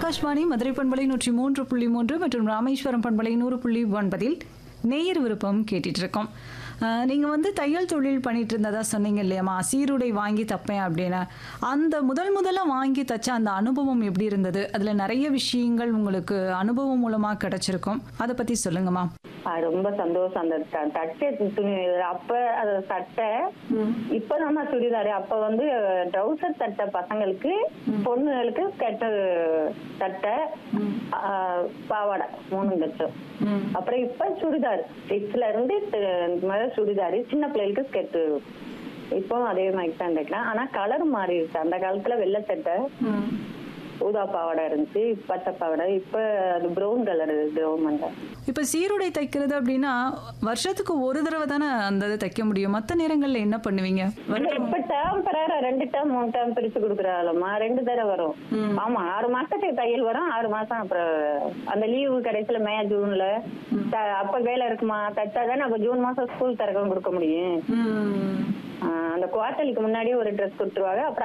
ஆகாஷ்வாணி மதுரை பண்பலை நூற்றி மூன்று புள்ளி மூன்று மற்றும் ராமேஸ்வரம் பண்பலை நூறு புள்ளி ஒன்பதில் நேயர் விருப்பம் கேட்டுட்டு இருக்கோம் அஹ், நீங்க வந்து தையல் தொழில் பண்ணிட்டு இருந்ததா சொன்னீங்க இல்லையாம்மா சீருடை வாங்கி தப்பேன் அப்படின்னு அந்த முதல் முதல்ல வாங்கி தச்ச அந்த அனுபவம் எப்படி இருந்தது அதுல நிறைய விஷயங்கள் உங்களுக்கு அனுபவம் மூலமா கிடைச்சிருக்கும் அதை பத்தி சொல்லுங்கம்மா அது ரொம்ப சந்தோஷம் அந்த த- தட்டை துணி அப்ப அது சட்டை இப்பதான் சுடிதாரு அப்ப வந்து ட்ரௌசர் தட்டை பசங்களுக்கு பொண்ணுங்களுக்கு கெட்ட தட்டை ஆஹ், பாவாடை மூணு தச்சோம் அப்புறம் இப்ப சுடிதார் சிக்ஸ்ல இருந்து த- இந்த மாதிரி சுடிதாரு சின்ன பிள்ளைகளுக்கு ஸ்கெட்டு இப்போ அதே மாதிரி தான் தைக்கலாம் ஆனா கலர் மாறிடுச்சு அந்த காலத்துல வெள்ளை சட்டை ஊதா பாவாடை இருந்துச்சு பச்சை பாவாடை இப்ப அது ப்ரௌன் கலர் கவர்மெண்ட் இப்ப சீருடை தைக்கிறது அப்படின்னா வருஷத்துக்கு ஒரு தடவை தானே அந்த இதை தைக்க முடியும் மற்ற நேரங்கள்ல என்ன பண்ணுவீங்க இல்ல, இப்ப டேர்ம் பிரகாரம் ரெண்டு டேர்ம் மூணு டேர்ம் பிரிச்சு கொடுக்குறாங்கம்மா ரெண்டு தடவை வரும் ஆமா ஆறு மாசத்துக்கு தையல் வரும் ஆறு மாசம் அப்புறம் அந்த லீவு கடைசியில மே ஜூன்ல த- அப்ப வேலை இருக்குமா தச்சாதானே அப்ப ஜூன் மாசம் ஸ்கூல் திறக்க கொடுக்க முடியும் ஆஹ் அந்த குவார்டர்லிக்கு முன்னாடி ஒரு ட்ரெஸ் கொடுத்துருவாங்க அப்புறம்